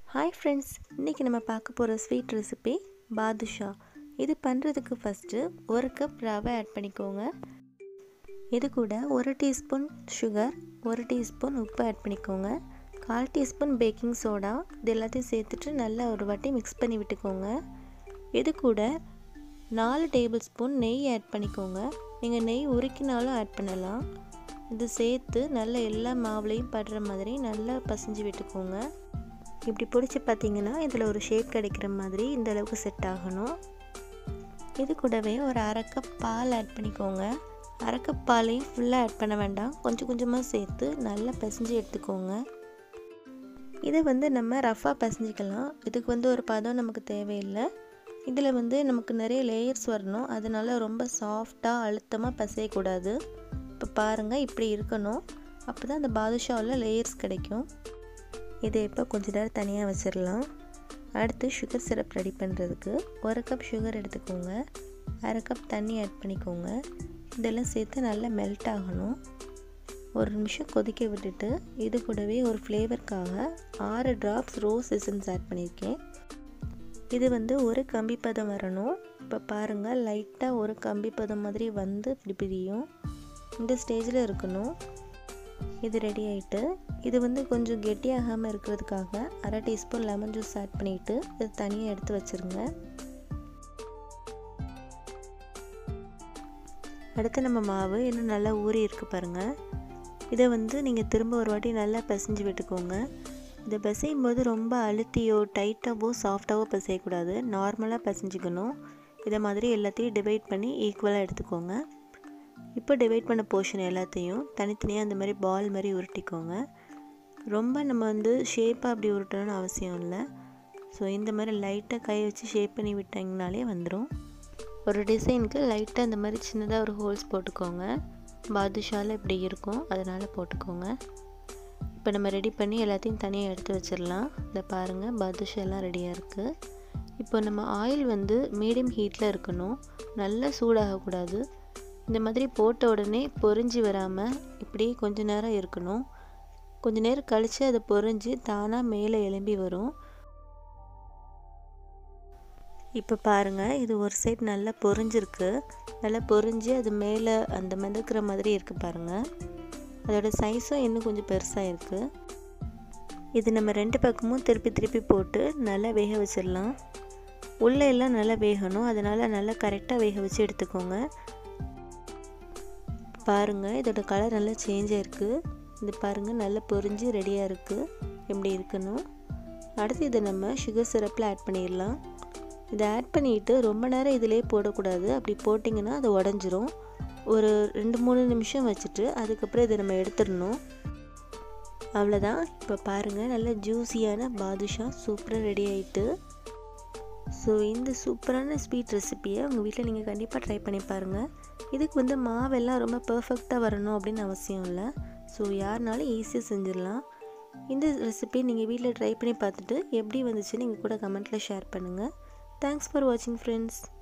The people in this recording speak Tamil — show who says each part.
Speaker 1: ஹாய் ஃப்ரெண்ட்ஸ் இன்றைக்கி நம்ம பார்க்க போகிற ஸ்வீட் ரெசிபி பாதுஷா இது பண்ணுறதுக்கு ஃபஸ்ட்டு ஒரு கப் ரவை ஆட் பண்ணிக்கோங்க இது கூட ஒரு டீஸ்பூன் சுகர் ஒரு டீஸ்பூன் உப்பு ஆட் பண்ணிக்கோங்க கால் டீஸ்பூன் பேக்கிங் சோடா இது எல்லாத்தையும் சேர்த்துட்டு நல்லா ஒரு வாட்டி மிக்ஸ் பண்ணி விட்டுக்கோங்க இது கூட நாலு டேபிள் ஸ்பூன் நெய் ஆட் பண்ணிக்கோங்க நீங்கள் நெய் உருக்கினாலும் ஆட் பண்ணலாம் இது சேர்த்து நல்லா எல்லா மாவுலேயும் படுற மாதிரி நல்லா பசைஞ்சு விட்டுக்கோங்க இப்படி பிடிச்சி பார்த்தீங்கன்னா இதில் ஒரு ஷேப் கிடைக்கிற மாதிரி இந்த அளவுக்கு செட் ஆகணும் இது கூடவே ஒரு அரை கப் பால் ஆட் பண்ணிக்கோங்க அரை கப் பாலையும் ஃபுல்லாக ஆட் பண்ண வேண்டாம் கொஞ்சம் கொஞ்சமாக சேர்த்து நல்லா பிசைஞ்சு எடுத்துக்கோங்க இதை வந்து நம்ம ரஃபாக பிசைஞ்சிக்கலாம் இதுக்கு வந்து ஒரு பதம் நமக்கு தேவையில்லை இதில் வந்து நமக்கு நிறைய லேயர்ஸ் வரணும் அதனால ரொம்ப சாஃப்டாக அழுத்தமாக பிசையக்கூடாது இப்போ பாருங்கள் இப்படி இருக்கணும் அப்போ தான் அந்த பாதுஷாவில் லேயர்ஸ் கிடைக்கும் இதை இப்போ கொஞ்ச நேரம் தனியாக வச்சிடலாம் அடுத்து சுகர் சிரப் ரெடி பண்ணுறதுக்கு ஒரு கப் சுகர் எடுத்துக்கோங்க அரை கப் தண்ணி ஆட் பண்ணிக்கோங்க இதெல்லாம் சேர்த்து நல்லா மெல்ட் ஆகணும் ஒரு நிமிஷம் கொதிக்க விட்டுட்டு இது கூடவே ஒரு ஃப்ளேவருக்காக ஆறு ட்ராப்ஸ் ரோஸ் எசன்ஸ் ஆட் பண்ணியிருக்கேன் இது வந்து ஒரு கம்பி பதம் வரணும் இப்போ பாருங்கள் லைட்டாக ஒரு கம்பி பதம் மாதிரி வந்து இப்படி பிரியும் இந்த ஸ்டேஜில் இருக்கணும் இது ரெடி ஆகிட்டு இது வந்து கொஞ்சம் கெட்டியாகாமல் இருக்கிறதுக்காக அரை டீஸ்பூன் லெமன் ஜூஸ் ஆட் பண்ணிவிட்டு இது தனியாக எடுத்து வச்சுருங்க அடுத்து நம்ம மாவு இன்னும் நல்லா ஊறி இருக்கு பாருங்கள் இதை வந்து நீங்கள் திரும்ப ஒரு வாட்டி நல்லா பிசைஞ்சு விட்டுக்கோங்க இதை பிசையும் போது ரொம்ப அழுத்தியோ டைட்டாவோ சாஃப்டாவோ பிசையக்கூடாது நார்மலாக பிசைஞ்சிக்கணும் இதை மாதிரி எல்லாத்தையும் டிவைட் பண்ணி ஈக்குவலாக எடுத்துக்கோங்க இப்போ டிவைட் பண்ண போர்ஷன் எல்லாத்தையும் தனித்தனியாக அந்த மாதிரி பால் மாதிரி உருட்டிக்கோங்க ரொம்ப நம்ம வந்து ஷேப்பாக அப்படி உருட்டணும்னு அவசியம் இல்லை ஸோ இந்த மாதிரி லைட்டாக கை வச்சு ஷேப் பண்ணி விட்டாங்கனாலே வந்துடும் ஒரு டிசைனுக்கு லைட்டாக இந்த மாதிரி சின்னதாக ஒரு ஹோல்ஸ் போட்டுக்கோங்க பாதுஷாவில் இப்படி இருக்கும் அதனால் போட்டுக்கோங்க இப்போ நம்ம ரெடி பண்ணி எல்லாத்தையும் தனியாக எடுத்து வச்சிடலாம் இதை பாருங்கள் பாதுஷா எல்லாம் ரெடியாக இருக்குது இப்போ நம்ம ஆயில் வந்து மீடியம் ஹீட்டில் இருக்கணும் நல்லா சூடாகக்கூடாது இந்த மாதிரி போட்ட உடனே பொறிஞ்சி வராமல் இப்படி கொஞ்ச நேரம் இருக்கணும் கொஞ்ச நேரம் கழித்து அதை பொறிஞ்சு தானாக மேலே எலும்பி வரும் இப்போ பாருங்கள் இது ஒரு சைட் நல்லா பொறிஞ்சிருக்கு நல்லா பொறிஞ்சு அது மேலே அந்த மிதக்கிற மாதிரி இருக்குது பாருங்கள் அதோட சைஸும் இன்னும் கொஞ்சம் பெருசாக இருக்குது இது நம்ம ரெண்டு பக்கமும் திருப்பி திருப்பி போட்டு நல்லா வேக வச்சிடலாம் உள்ளே எல்லாம் நல்லா வேகணும் அதனால் நல்லா கரெக்டாக வேக வச்சு எடுத்துக்கோங்க பாருங்கள் இதோட கலர் நல்லா சேஞ்ச் ஆகிருக்கு இது பாருங்கள் நல்லா பொரிஞ்சு ரெடியாக இருக்குது எப்படி இருக்கணும் அடுத்து இதை நம்ம சுகர் சிரப்பில் ஆட் பண்ணிடலாம் இதை ஆட் பண்ணிவிட்டு ரொம்ப நேரம் இதிலே போடக்கூடாது அப்படி போட்டிங்கன்னா அது உடஞ்சிரும் ஒரு ரெண்டு மூணு நிமிஷம் வச்சுட்டு அதுக்கப்புறம் இதை நம்ம எடுத்துடணும் அவ்வளோதான் இப்போ பாருங்கள் நல்ல ஜூஸியான பாதுஷா சூப்பராக ரெடி ஆகிட்டு ஸோ இந்த சூப்பரான ஸ்வீட் ரெசிப்பியை உங்கள் வீட்டில் நீங்கள் கண்டிப்பாக ட்ரை பண்ணி பாருங்கள் இதுக்கு வந்து மாவெல்லாம் ரொம்ப பர்ஃபெக்டாக வரணும் அப்படின்னு அவசியம் இல்லை ஸோ யாருனாலும் ஈஸியாக செஞ்சிடலாம் இந்த ரெசிபி நீங்கள் வீட்டில் ட்ரை பண்ணி பார்த்துட்டு எப்படி வந்துச்சுன்னு நீங்கள் கூட கமெண்ட்டில் ஷேர் பண்ணுங்கள் தேங்க்ஸ் ஃபார் வாட்சிங் ஃப்ரெண்ட்ஸ்